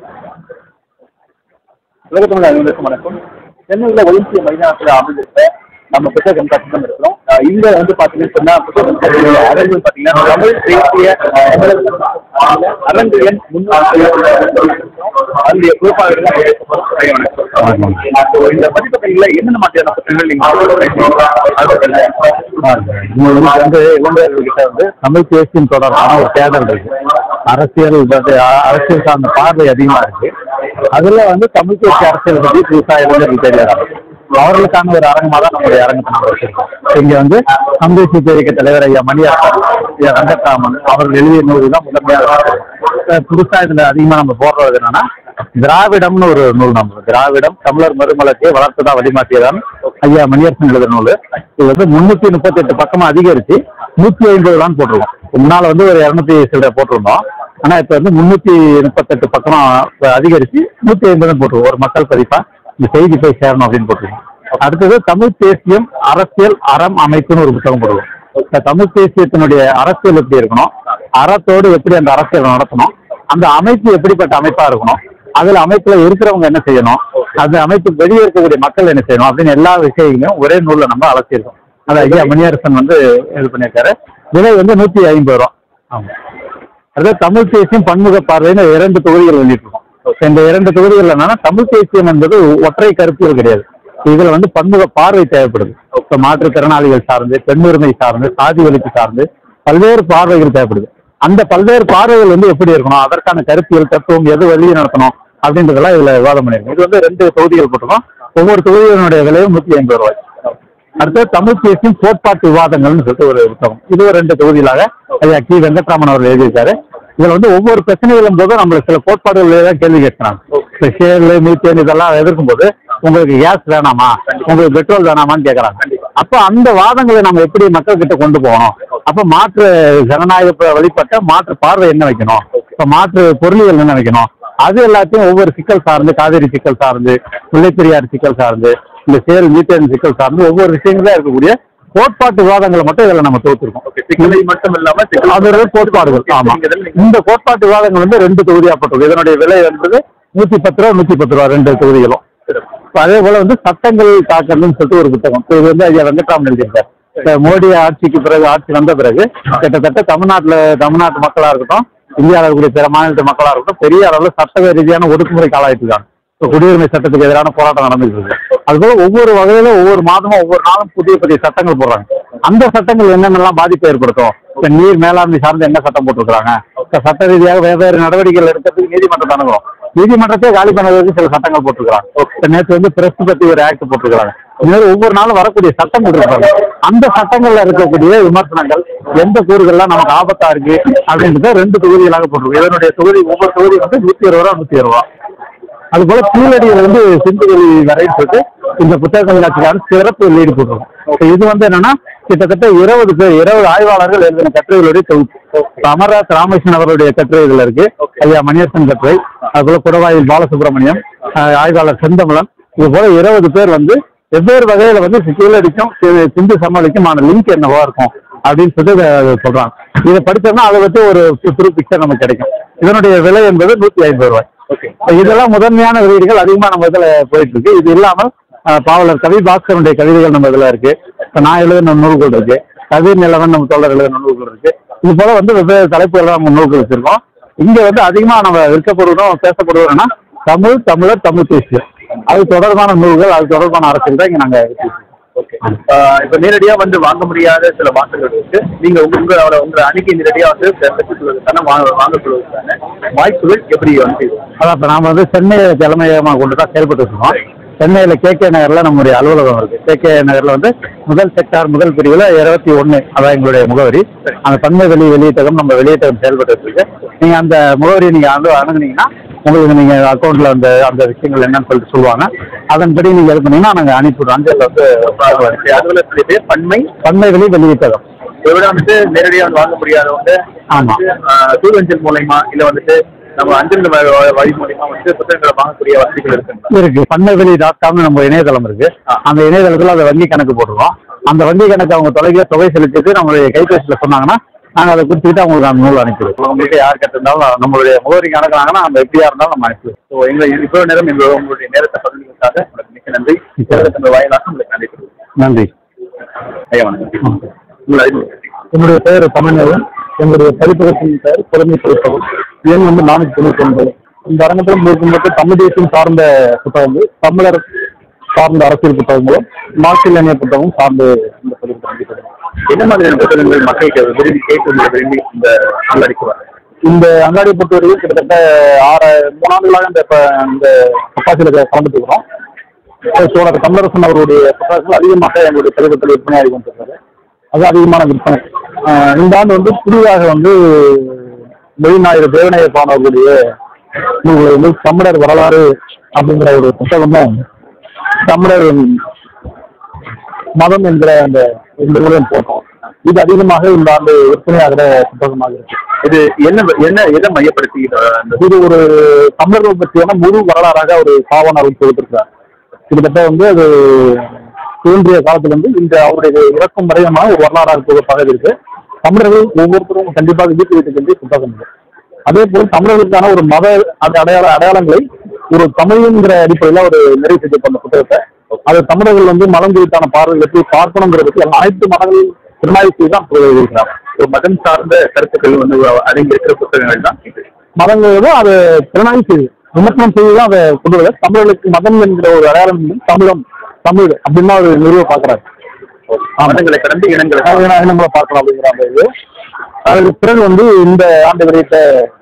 உலகத்தமிழ் அனைவருக்கும் வணக்கம் சென்னையில் ஒலிம்பிய மைதானத்தில் அமைந்திருக்க நம்ம புத்தக கண்காட்சி தான் இருக்கிறோம் அஹ் இங்க வந்து பாத்தீங்கன்னு சொன்னா புத்தக கண்காட்சியோட அரங்கில் பாத்தீங்கன்னா தமிழ் தேசிய அஹ், அரங்கு எண் முன்னூற்றி அதனுடைய பொறுப்பாளர்கள் நம்ம பேச போறோம். ஐயா, வணக்கம். அப்போ இந்த பதிப்பகங்கள்ல என்னென்ன மாதிரியான புத்தகங்கள் நீங்க உங்களுக்கு வந்து இளைஞர்கள்கிட்ட வந்து தமிழ் தேசியம் தொடர்பான ஒரு தேடல் இருக்கு அரசியல் வந்து அ- அரசியல் சார்ந்த பார்வை அதிகமா இருக்கு அதுல வந்து தமிழ் தேசிய அரசியல் பத்தி புதுசா இளைஞர்கள் தெரியாது அவர்களுக்கான ஒரு அரங்கமா தான் நம்முடைய அரங்கத்தை நம்ம வச்சிருக்கோம் இங்க வந்து தமிழ் தேசிய பேரிக்க தலைவர் ஐயா மணியாசன் ஐயா வெங்கட்ராமன் அவர்கள் எழுதிய நூல் தான் முதன்மையாக இருக்கு. புதுசா இதுல அதிகமா நம்ம போடுறது என்னன்னா திராவிடம்னு ஒரு நூல் நம்ம திராவிடம் தமிழர் மறுமலர்ச்சியை வளர்த்ததா வழிமாற்றியதான் ஐயா மணியரசன் எழுதிய நூல் இது வந்து முன்னூத்தி முப்பத்தி எட்டு பக்கமா அதிகரிச்சு நூத்தி ஐம்பது தான் போட்டிருக்கோம் முன்னால வந்து ஒரு இருநூத்தி சில்லரை போட்டிருந்தோம் ஆனா இப்ப வந்து முன்னூத்தி முப்பத்தெட்டு பக்கமா இப்ப அதிகரிச்சு நூத்தி ஐம்பது போட்டிருக்கோம் ஒரு மக்கள் பதிப்பா இந்த செய்தி போய் சேரணும் அப்படின்னு போட்டிருக்கோம் அடுத்தது தமிழ் தேசியம் அரசியல் அறம் அமைப்புன்னு ஒரு புத்தகம் போடுவோம் இந்த தமிழ் தேசியத்தினுடைய அரசியல் எப்படி இருக்கணும் அறத்தோடு எப்படி அந்த அரசியல் நடத்தணும் அந்த அமைப்பு எப்படிப்பட்ட அமைப்பா இருக்கணும் அதுல அமைப்புல இருக்கிறவங்க என்ன செய்யணும் அந்த அமைப்புக்கு வெளியே இருக்கக்கூடிய மக்கள் என்ன செய்யணும் அப்படின்னு எல்லா விஷயங்களையும் ஒரே நூல்ல நம்ம அலசியிருக்கோம் அது ஐயா மணியரசன் வந்து இது பண்ணியிருக்காரு விலை வந்து நூத்தி ஐம்பது ரூபா ஆமா அதாவது தமிழ் தேசியம் பன்முக பார்வைன்னு இரண்டு தொகுதிகள் வெளியிட்டிருக்கோம் இந்த இரண்டு தொகுதிகள் என்னன்னா தமிழ் தேசியம் என்பது ஒற்றை கருத்தியல் கிடையாது இதுல வந்து பன்முக பார்வை தேவைப்படுது இப்ப மாற்றுத்திறனாளிகள் சார்ந்து பெண்ணுரிமை சார்ந்து சாதி ஒழிப்பு சார்ந்து பல்வேறு பார்வைகள் தேவைப்படுது அந்த பல்வேறு பார்வைகள் வந்து எப்படி இருக்கணும் அதற்கான கருத்தியல் தத்துவம் எது வழியை நடத்தணும் அப்படின்றதெல்லாம் இதுல விவாதம் பண்ணிருக்கோம் இது வந்து ரெண்டு தொகுதிகள் போட்டிருக்கோம் ஒவ்வொரு தொகுதியினுடைய விலையும் நூத்தி ஐம்பது ரூபாய் அடுத்து தமிழ் தேசியம் கோட்பாட்டு விவாதங்கள்னு சொல்லிட்டு ஒரு புத்தகம் இது ஒரு ரெண்டு தொகுதிகளாக ஐயா கி வெங்கட்ராமன் அவர்கள் எழுதியிருக்காரு இதுல வந்து ஒவ்வொரு பிரச்சனைகளும் போதும் நம்மளுக்கு சில கோட்பாடுகளே தான் கேள்வி கேட்கிறாங்க இப்ப ஷேர்ல மீத்தேன் இதெல்லாம் எதிர்க்கும் போது உங்களுக்கு கேஸ் வேணாமா உங்களுக்கு பெட்ரோல் வேணாமான்னு கேட்கறாங்க அப்ப அந்த வாதங்களை நம்ம எப்படி மக்கள் கிட்ட கொண்டு போகணும் அப்ப மாற்று ஜனநாயக ப- வழிபட்ட மாற்று பார்வை என்ன வைக்கணும் இப்ப மாற்று பொருளியல் என்ன வைக்கணும் அது எல்லாத்தையும் ஒவ்வொரு சிக்கல் சார்ந்து காவேரி சிக்கல் சார்ந்து முல்லைப்பெரியார் சிக்கல் சார்ந்து இந்த சேல் மீத்தேன் சிக்கல் சார்ந்து ஒவ்வொரு விஷயங்களா இருக்கக்கூடிய கோட்பாட்டு விவாதங்களை மட்டும் இதுல நம்ம தொகுத்திருக்கோம் சிக்கலை மட்டும் இல்லாம சிக்கல் அதோட கோட்பாடுகள் ஆமா இந்த கோட்பாட்டு விவாதங்கள் வந்து ரெண்டு தொகுதியா போட்டிருக்கு இதனுடைய விலை என்பது நூத்தி பத்து ரூபா நூத்தி பத்து ரூபா ரெண்டு தொகுதிகளும் இப்ப அதே போல வந்து சட்டங்கள் தாக்கல்னு சொல்லிட்டு ஒரு புத்தகம் இப்ப இது வந்து ஐயா வெங்கட்ராமன் எழுதியிருக்கார் இப்ப மோடி ஆட்சிக்கு பிறகு ஆட்சி வந்த பிறகு கிட்டத்தட்ட தமிழ்நாட்டுல தமிழ்நாட்டு மக்களா இருக்கட்டும் இந்தியாவில் இருக்கக்கூடிய பிற மாநிலத்து மக்களா இருக்கட்டும் பெரிய அளவுல சட்ட ரீதியான ஒடுக்குமுறைக்கு ஆளாயிட்டு இருக்காங்க இப்ப குடியுரிமை சட்டத்துக்கு எதிரான போராட்டம் நடந்துட்டு இருக்கு அதுபோல ஒவ்வொரு வகையில ஒவ்வொரு மாதமும் ஒவ்வொரு நாளும் புதிய புதிய சட்டங்கள் போடுறாங்க அந்த சட்டங்கள் என்னென்னலாம் பாதிப்பை ஏற்படுத்தும் இப்ப நீர் மேலாண்மை சார்ந்து என்ன சட்டம் போட்டிருக்காங்க இப்ப சட்ட ரீதியாக வெவ்வேறு நடவடிக்கைகள் எடுக்கிறதுக்கு நீதிமன்றம் அணுகும் நீதிமன்றத்தை காலி பண்ணுவதற்கு சில சட்டங்கள் போட்டிருக்காங்க இப்ப நேற்று வந்து பிரஸ் பத்தி ஒரு ஆக்ட் போட்டிருக்காங்க இந்த மாதிரி ஒவ்வொரு நாளும் வரக்கூடிய சட்டங்கள் இருக்காங்க அந்த சட்டங்கள்ல இருக்கக்கூடிய விமர்சனங்கள் எந்த கூறுகள்லாம் நமக்கு ஆபத்தா இருக்கு அப்படின்றத ரெண்டு தொகுதிகளாக போட்டிருக்கோம் இதனுடைய தொகுதி ஒவ்வொரு தொகுதி வந்து நூத்தி இருபது ரூபா நூத்தி இருபது ரூபா அது போல கீழடியில் வந்து சிந்துவெளி வரைன்னு சொல்லிட்டு இந்த புத்தக கண்காட்சிக்கான சிறப்பு வெளியீடு போட்டிருக்கோம் இப்ப இது வந்து என்னன்னா கிட்டத்தட்ட இருபது பேர் இருபது ஆய்வாளர்கள் எழுதின கட்டுரைகளுடைய தொகுப்பு இப்ப அமர்நாத் ராமகிருஷ்ணன் அவருடைய கட்டுரை இதுல இருக்கு ஐயா மணியரசன் கட்டுரை அது போல குடவாயில் பாலசுப்ரமணியம் ஆஹ் ஆய்வாளர் செந்தமலன் இது போல இருபது பேர் வந்து வெவ்வேறு வகையில வந்து கீழடிக்கும் சி- சிந்து சமாளிக்குமான லிங்க் என்னவா இருக்கும் அப்படின்னு சொல்லிட்டு இதை சொல்றாங்க இதை படிச்சோம்னா அதை வச்சு ஒரு புது பிக்சர் நமக்கு கிடைக்கும் இதனுடைய விலை என்பது நூத்தி ஐம்பது ரூபாய் இப்ப இதெல்லாம் முதன்மையான வெளியீடுகள் அதிகமா நம்ம இதுல போயிட்டு இருக்கு இது இல்லாமல் அஹ், பாவலர் கவி பாஸ்கருடைய கவிதைகள் நம்ம இதுல இருக்கு இப்ப நான் எழுதின நூல்கள் இருக்கு கவிர் நிலவன் நம்ம தோழர் எழுதின நூல்கள் இருக்கு இது போல வந்து வெவ்வேறு தலைப்புகள் நம்ம நூல்கள் வச்சிருக்கோம் இங்க வந்து அதிகமா நம்ம விற்கப்படுவதும் பேசப்படுவதுன்னா தமிழ் தமிழர் தமிழ் தேசியம் அது தொடர்பான நூல்கள் அது தொடர்பான அரசியல் தான் இங்க நாங்க வச்சிருக்கோம். ஓகே இப்ப நேரடியா வந்து வாங்க முடியாத சில வாக்குகள் இருக்கு நீங்க உங்க உங்களோட உங்க அணிக்கு நேரடியா வந்து பெற்றுக் கொள்வதற்கான வாங்க வாங்கிக் கொள்வதற்கான வாய்ப்புகள் எப்படி வந்து அதான் இப்போ நாம வந்து சென்னையை தலைமையகமாக கொண்டு தான் செயல்பட்டு இருக்கோம் சென்னையில் கே கே நகரில் நம்முடைய அலுவலகம் இருக்கு கே கே நகரில் வந்து முதல் செக்டார் முதல் பிரிவில் இருபத்தி ஒன்று அதான் எங்களுடைய முகவரி அந்த பன்மை வெளி வெளியீட்டகம் நம்ம வெளியீட்டகம் செயல்பட்டு இருக்கு நீங்கள் அந்த முகவரியை நீங்கள் வந்து அணுகுனீங்கன்னா உங்களுக்கு நீங்கள் அக்கௌண்ட்டில் அந்த அந்த விஷயங்கள் என்னன்னு சொல்லிட்டு சொல்லுவாங்க அதன்படி நீங்கள் இது பண்ணீங்கன்னா நாங்கள் அனுப்பிவிடுவோம் அஞ்சலில் வந்து அலுவலகத்திலே பேர் பன்மை பன்மை வெளி வெளியீட்டகம் இதை விட வந்துட்டு நேரடியா வந்து வாங்க முடியாதவங்க ஆமா. தூரஞ்சல் மூலயமா இல்ல வந்துட்டு நம்ம அஞ்சல் வ- வ- வழி மூலியமா வந்து புத்தகங்களை வாங்கக்கூடிய வசதிகள் இருக்குங்களா இருக்கு பண்ணைவெளி டாட் காம்னு நம்ம இணையதளம் இருக்கு ஆ. அந்த இணையதளத்துல அந்த வங்கி கணக்கு போட்டுருவோம் அந்த வங்கி கணக்கு அவங்க தொலைக்க தொகை செலுத்திட்டு நம்மளுடைய கைபேசியில் சொன்னாங்கன்னா நாங்கள் அதை குறிச்சுக்கிட்டு அவங்களுக்கு அந்த நூல் அனுப்பிடுவோம் உங்கள்கிட்ட யார் கேட்டிருந்தாலும் நம்மளுடைய முகவரிக்கு அனுப்புனாங்கன்னா அந்த எப்படியா இருந்தாலும் நம்ம அனுப்பிடுவோம் ஸோ எங்களை இவ்வளவு நேரம் எங்களோட உங்களுடைய நேரத்தை பகிர்ந்ததுக்காக உங்களுக்கு மிக்க நன்றி இந்த வாயிலாக உங்களுக்கு நன்றி தெரிவிக்கிறேன் நன்றி ஐயா வணக்கம் உங்களை அறிமுகப்படுத்திக்கிறேன். என்னுடைய பெயர் தமிழ்நேயன் என்னுடைய பதிப்பகத்தின் பெயர் புலமை பதிப்பகம் எண் வந்து நானூற்றி தொண்ணூற்றி ஒன்பது இந்த அரங்கத்தில் இருக்கும்போது தமிழ் தேசியம் சார்ந்த புத்தகங்கள் தமிழர் சார்ந்த அரசியல் புத்தகங்களும் மார்க்சியல் புத்தகமும் சார்ந்து இந்த பதிவு பண்ணிக்கிறது என்ன மாதிரியான புத்தகங்கள் மக்களுக்கு விரும்பி கேட்க விரும்பி இந்த உள்ளடக்கி வர இந்த அங்காடியை பொறுத்தவரைக்கும் கிட்டத்தட்ட ஆறு மூணாண்டுகளாக இந்த இப்ப இந்த பட்டாசியில் கலந்துட்டு இருக்கிறோம் சோழர் தமிழரசன் அவருடைய புத்தகங்கள் அதிகமாக எங்களுடைய பதிவத்தில் விற்பனை ஆகி கொண்டிருக்கிறது அது அதிகமான விற்பனை ஆஹ் இந்த ஆண்டு வந்து புதிதாக வந்து மொழிநாயகர் தேவநாயகப்பான் அவர்களுடைய நூல்களை வந்து தமிழர் வரலாறு அப்படிங்கிற ஒரு புத்தகமும் தமிழர் மதம் என்கிற அந்த ரெண்டு நூலையும் போட்டோம் இது அதிகமாக இந்த ஆண்டு விற்பனையாகிற புத்தகமாக இருக்கு இது என்ன என்ன எதை மையப்படுத்தி அஹ், இந்த இது ஒரு தமிழர்கள் பற்றியான முழு வரலாறாக ஒரு சாவணர் தொகுத்திருக்கிறார் கிட்டத்தட்ட வந்து அது தோன்றிய காலத்துல இருந்து இந்த அவருடைய இறக்கும் வரையமான ஒரு வரலாறாக தொகுப்பாக இருக்கு தமிழர்கள் ஒவ்வொருத்தரும் கண்டிப்பாக வீட்டு வைத்துக் கொண்டு புத்தகம் இது அதே போல் தமிழர்களுக்கான ஒரு மத அந்த அடையாள அடையாளங்களை ஒரு தமிழ்ங்கிற அடிப்படையில் ஒரு நிறைவு செய்யப்பட்ட புத்தகத்தை அது தமிழர்கள் வந்து மதம் குறித்தான பார்வை எப்படி பார்க்கணுங்கிறத பற்றி அனைத்து மதங்களையும் திருநாய் செய்து தான் இருக்கிறார் ஒரு மதம் சார்ந்த கருத்துக்கள் வந்து அடங்கி இருக்கிற புத்தகங்கள் தான் இது மதங்கிறது அதை திறனாய் செய்து விமர்சனம் செய்து தான் அதை கொண்டு வர தமிழர்களுக்கு மதம் என்கிற ஒரு அடையாளம் இல்லை. தமிழம் தமிழ் அப்படின்னு ஒரு நிறுவ பார்க்குறாரு மதங்களை கடந்து இனங்களை நம்மளை பார்க்கலாம் அப்படிங்கிற அந்த இது அதுக்கு பிறகு வந்து இந்த ஆண்டு வெளியிட்ட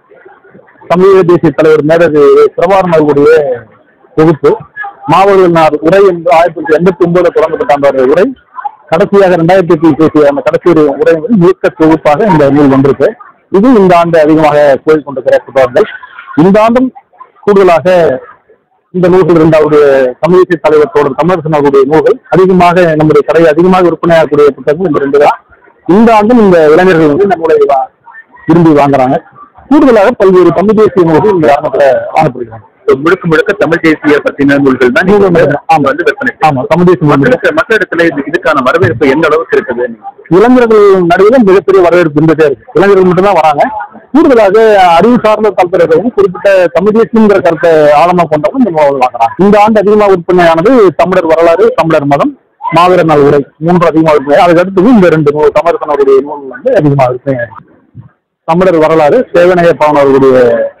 தமிழக தேசிய தலைவர் மேதகு சிறவாரன் அவர்களுடைய தொகுப்பு மாவட்டனார் உரை என்று ஆயிரத்தி தொள்ளாயிரத்தி எண்பத்தி ஒன்பதுல தொடங்கப்பட்ட அந்த ஒரு உரை கடைசியாக ரெண்டாயிரத்தி எட்டில் பேசிய அந்த கடைசி ஒரு உரை வந்து முழுக்க தொகுப்பாக இந்த நூல் வந்திருக்கு இது இந்த ஆண்டு அதிகமாக கோயில் கொண்டிருக்கிற புத்தகங்கள் இந்த ஆண்டும் கூடுதலாக இந்த நூல்கள் இருந்து அவருடைய தமிழ் தேசிய தலைவர் தோழர் தமிழரசன் அவருடைய நூல்கள் அதிகமாக நம்முடைய கடை அதிகமாக விற்பனையாகக்கூடிய புத்தகங்கள் இந்த ரெண்டு தான் இந்த ஆண்டும் இந்த இளைஞர்கள் வந்து இந்த நூலை வா- விரும்பி வாங்குறாங்க கூடுதலாக பல்வேறு தமிழ் தேசிய நூல்கள் இந்த ஆரம்பத்தில் வாங்கப்படுகிறாங்க முழுக்க முழுக்க தமிழ் தேசிய பற்றின நூல்கள் தான் நீங்க வந்து ஆமா. வந்து விற்பனை ஆமா தமிழ் தேசிய நூல்கள் மக்களுக்கு மற்ற இடத்துல இது- இதுக்கான வரவேற்பு எந்த அளவுக்கு இருக்குது இளைஞர்கள் நடுவில் மிகப்பெரிய வரவேற்பு இருந்துட்டே இருக்கு இளைஞர்கள் மட்டும்தான் வராங்க கூடுதலாக அறிவு சார்ந்த கல்பர்களும் குறிப்பிட்ட தமிழ் தேசியங்கிற கருத்தை ஆழமா கொண்டவங்க இந்த நூல் வாங்குறாங்க இந்த ஆண்டு அதிகமாக விற்பனையானது தமிழர் வரலாறு தமிழர் மதம் மாவீரர் நாள் உரை மூன்று அதிகமாக விற்பனை அதுக்கு அடுத்தது இந்த ரெண்டு நூல் தமிழர்களுடைய நூல் வந்து அதிகமாக விற்பனை தமிழர் வரலாறு சேவனைய பாவன் அவர்களுடைய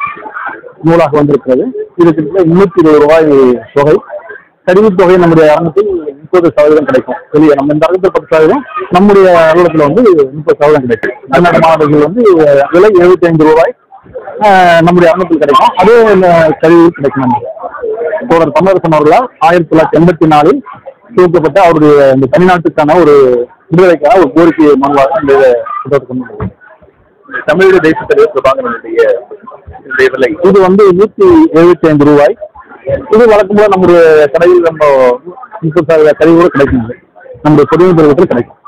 நூலாக வந்திருக்கிறது இது கிட்டத்தட்ட முன்னூத்தி இருபது ரூபாய் தொகை கருவித் தொகை நம்முடைய அரங்கத்தில் முப்பது சதவீதம் கிடைக்கும் வெளியே நம்ம இந்த அரங்கத்தில் பத்து சதவீதம் நம்முடைய அலுவலகத்தில் வந்து முப்பது சதவீதம் கிடைக்கும் கன்னட மாணவர்கள் வந்து விலை எழுபத்தி ஐந்து ரூபாய் ஆஹ், நம்முடைய அரங்கத்தில் கிடைக்கும் அதே இந்த கருவி கிடைக்கும் நமக்கு தோழர் தமிழரசன் அவர்களால் ஆயிரத்தி தொள்ளாயிரத்தி எண்பத்தி நாலில் துவக்கப்பட்ட அவருடைய இந்த தனிநாட்டுக்கான ஒரு விடுதலைக்கான ஒரு கோரிக்கை மனுவாக இந்த புத்தகத்தை கொண்டு வந்தது. தமிழக தேசிய தலைவர் பிரபாகரனுடைய இதனுடைய விலை இது வந்து நூற்றி எழுபத்தி ஐந்து ரூபாய் இது வழக்கம் போல நம்முடைய கடையில் நம்ம முப்பது சதவீத கறி கூட கிடைக்கும் இது. நம்முடைய பொதுமை பருவத்தில் கிடைக்கும்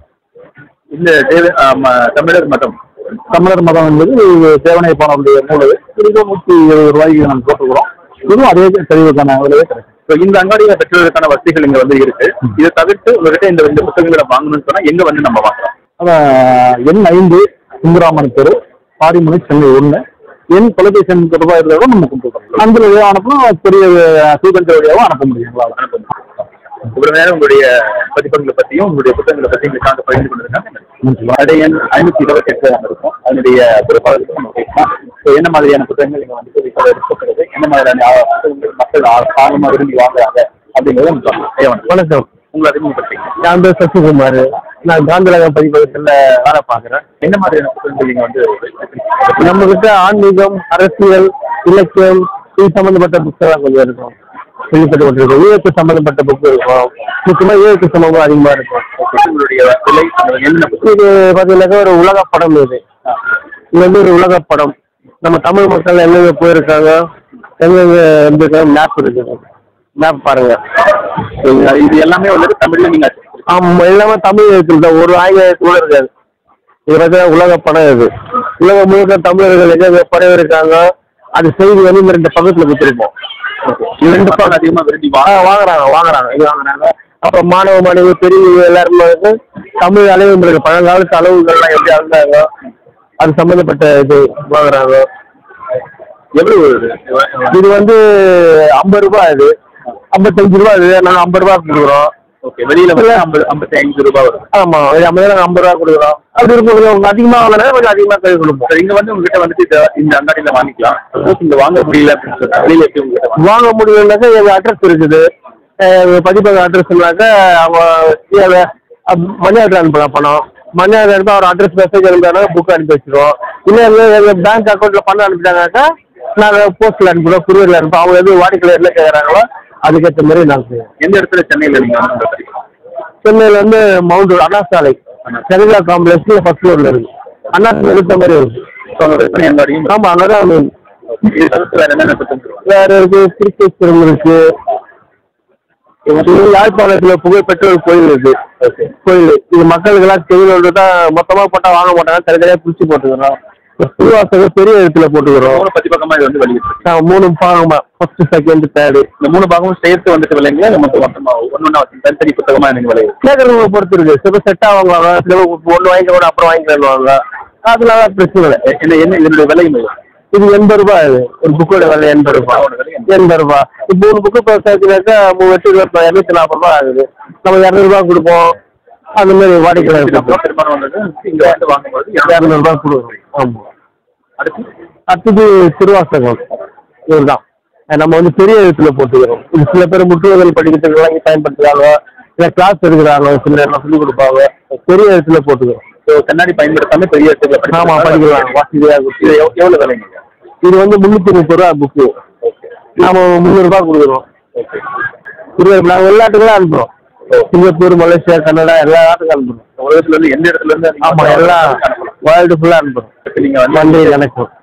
இந்த தேவ ஆமா, தமிழர் மதம் தமிழர் மதம் என்பது தேவனையப்பானவருடைய நூல் இது. இது நூற்றி எழுபது ரூபாய்க்கு நம்ம போட்டுக்கிறோம் இதுவும் அதே கழிவுக்கான விலையே கிடைக்கும் So, இந்த அங்காடியில பெற்றோருக்கான வசதிகள் இங்க வந்து இருக்கு இதை தவிர்த்து உங்ககிட்ட இந்த ரெண்டு புத்தகங்களை வாங்கணும்னு சொன்னா எங்க வந்து நம்ம வாங்கலாம் அதான் எண் ஐந்து சுந்தராமன் தெரு பாரிமுனை சென்னை ஒன்று எண் தொலைபேசி எண் தொடர்பாக இருக்கிறதோ நம்ம கொடுத்துருக்கோம் அந்த வழியாக அனுப்பணும் பெரிய சூதந்திர வழியாகவும் அனுப்ப முடியும் எங்களால் இவ்வளவு நேரம் உங்களுடைய பதிப்பங்களை பத்தியும் உங்களுடைய புத்தகங்களை பத்தியும் எங்களுக்காக பகிர்ந்து கொண்டிருக்காங்க நன்றி. கடை எண் ஐநூத்தி இருபத்தி எட்டு இருக்கும் அதனுடைய பொறுப்பாளருக்கு நம்ம பேசலாம் So, என்ன மாதிரியான புத்தகங்கள் நீங்க வந்து விற்பனை இருக்கிறது என்ன மாதிரியான ஆ- புத்தகங்கள் மக்கள் ஆ- ஆர்வமா விரும்பி வாங்குறாங்க அப்படிங்கறத நம்ம சொல்லலாம் ஐயா, வணக்கம். வணக்கம் உங்களை அறிமுகப்படுத்திங்க நான் பேர் சசிகுமார் நான் காந்திநகர் பதிப்பகத்தில் வேலை பார்க்குறேன் என்ன மாதிரியான புத்தகங்கள் நீங்க வந்து நம்ம கிட்ட ஆன்மீகம் அரசியல் இலக்கியம் இது சம்பந்தப்பட்ட புத்தகம் கொஞ்சம் இருக்கும் வெளிப்பட்டுருக்கும் ஈழத்து சம்பந்தப்பட்ட புக்கு இருக்கும் முக்கியமாக ஈழத்து சம்பவம் அதிகமாக இருக்கும் உங்களுடைய விலை அந்த என்ன புத்தகம் இது பார்த்தீங்கன்னாக்கா ஒரு உலக படம் இது இது வந்து ஒரு உலக படம் நம்ம தமிழ் மக்கள் எங்கெங்க போயிருக்காங்க எங்கெங்க இருந்திருக்காங்க மேப் இருக்குது மேப் பாருங்க சரிங்களா? இது எல்லாமே வந்து தமிழ்ல நீங்க ஆமா எல்லாமே தமிழ் எழுத்துல தான் ஒரு ஆங்கிலத்தில் கூட இருக்காது இது பார்த்தா உலக படம் இது உலகம் முழுக்க தமிழர்கள் எங்க படம் இருக்காங்க அது செய்தி வந்து இந்த ரெண்டு பக்கத்துல கொடுத்துருப்போம் இது ரெண்டு புத்தகம் அதிகமா விரும்பி ஆ வாங்க வாங்குறாங்க வாங்குறாங்க இது வாங்குறாங்க அப்புறம் மாணவ மாணவி பெரியவங்க எல்லாருமே வந்து தமிழ் அளவு முறைகள் பழங்காலத்து அளவுகள்லாம் எப்படி அளந்தாங்க அது சம்மந்தப்பட்ட இது வாங்குறாங்க எவ்வளவு இது வந்து ஐம்பது ரூபாய் இது ஐம்பத்தஞ்சு ரூபா இது நாங்கள் ஐம்பது ரூபா கொடுக்குறோம் ஓகே வெளியில வந்து ஐம்பது ஐம்பத்தி ஐந்து ரூபாய் வரும் ஆமாம் இது ஐம்பது நாங்கள் ஐம்பது ரூபா கொடுக்குறோம் அப்படி இருக்கும் கொஞ்சம் அதிகமாக வாங்கினா கொஞ்சம் அதிகமாக கை கொடுப்போம் சார் இங்க வந்து உங்ககிட்ட வந்துட்டு இந்த- இந்த அங்காடியில வாங்கிக்கலாம் சப்போஸ் இங்க வாங்க முடியல அப்படின்னு சொன்னா வெளியில எப்படி உங்ககிட்ட வாங்க வாங்க முடியலனாக்கா எங்கள் அட்ரஸ் இருக்குது எங்கள் பதிப்பக அட்ரஸ்னாக்கா அவங்க மணி ஆர்டர் அனுப்பலாம் பணம் மணி ஆர்டர் அனுப்பி அவர் அட்ரஸ் மெசேஜ் அனுப்பினாங்க புக் அனுப்பி வச்சிருவோம் இல்லை எங்கள் எங்கள் பேங்க் அக்கௌண்ட்டில் பணம் அனுப்பிட்டாங்கனாக்கா நாங்கள் போஸ்ட்டில் அனுப்புகிறோம் குரியரில் அனுப்புவோம் அவங்க எது வாடிக்கையாளர் என்ன கேட்குறாங்களோ அதுக்கேற்ற மாதிரி நாங்கள் செய்வோம் எந்த இடத்துல சென்னையில நீங்க வந்து இந்த கடைக்கு? சென்னையில் வந்து மவுண்ட் ரோடு அண்ணா சாலை சென்னிலா காம்ப்ளெக்ஸில் ஃபர்ஸ்ட் ஃப்ளோரில் இருக்குது அண்ணா சாலை எடுத்த மாதிரி இருக்குது So, உங்க விற்பனை அங்காடியும் இருக்கு. ஆமாம் அங்கே தான் இது தவிர்த்து வேற என்னென்ன கொடுத்துருவாங்க வேற இருக்கு திருப்பேஸ்வரம் இருக்கு இது யாழ்ப்பாணத்துல புகழ்பெற்ற ஒரு கோயில் இருக்கு கோயில் இது மக்களுக்கெல்லாம் தெரியல தான் மொத்தமா போட்டா வாங்க மாட்டாங்க தனித்தனியா பிரிச்சு போட்டுக்கிறோம் திருவாசகம் பெரிய இடத்துல போட்டுக்கிறோம் மூணு பதிப்பகமா இது வந்து வெளியிட்டு நான் மூணு பாகமா ஃபர்ஸ்ட் செகண்ட் தேர்டு இந்த மூணு பாகமும் சேர்த்து வந்துட்டு விலைங்களா இல்ல மொத்தம் மொத்தமா ஒன்னொன்னா தனித்தனி புத்தகமா எனக்கு விலை கேட்கறவங்க பொறுத்து இருக்கு சில செட் ஆவாங்க சில ஒன்று வாங்கிக்க கூட அப்புறம் வாங்கிக்கலாம்வாங்க அதனால பிரச்சனை இல்லை என்ன என்ன இதனுடைய விலை மேலும் இது எண்பது ரூபாய் இது ஒரு புக்கோட விலை எண்பது ரூபாய் எண்பது ரூபாய் இப்போ மூணு புக்கு இப்போ சேர்த்துனாக்கா மூணு எட்டு இருபத்தி இரநூத்தி நாற்பது ரூபாய் ஆகுது நம்ம இரநூறுபா கொடுப்போம் அந்த மாதிரி வாடிக்கையாளர் அப்புறம் பெரும்பாலும் வந்து இங்க வந்து வாங்கும்போது இரநூறுபா கொடுக்குறோம் ஆமாம் அடுத்து அடுத்தது திருவாசகம் இதுதான் நம்ம வந்து பெரிய எழுத்துல போட்டுக்கிறோம் இது சில பேர் முற்றுவதல் படிக்கிறதுக்கு வாங்கி பயன்படுத்துறாங்க இல்லை கிளாஸ் எடுக்கிறாங்க சில நேரம் சொல்லிக் கொடுப்பாங்க பெரிய எழுத்துல போட்டுக்கிறோம் So, கண்ணாடி பயன்படுத்தாம பெரிய இடத்துல ஆமா படிக்கலாம் வசதியாக இது எவ்- எவ்வளவு விலைங்க இது வந்து முந்நூற்றி முப்பது ரூபா புக்கு நாம முந்நூறுபா கொடுக்குறோம் இருபது நாங்கள் எல்லா இடத்துக்கும் அனுப்புகிறோம் சிங்கப்பூர் மலேசியா கனடா எல்லா நாட்டுக்கும் அனுப்புகிறோம் உலகத்துல இருந்து எந்த இடத்துல இருந்து அதிகமா ஆமாம் எல்லாம் வேர்ல்டு ஃபுல்லாக அனுப்புகிறோம் நீங்க வந்து மண்டே கணக்கு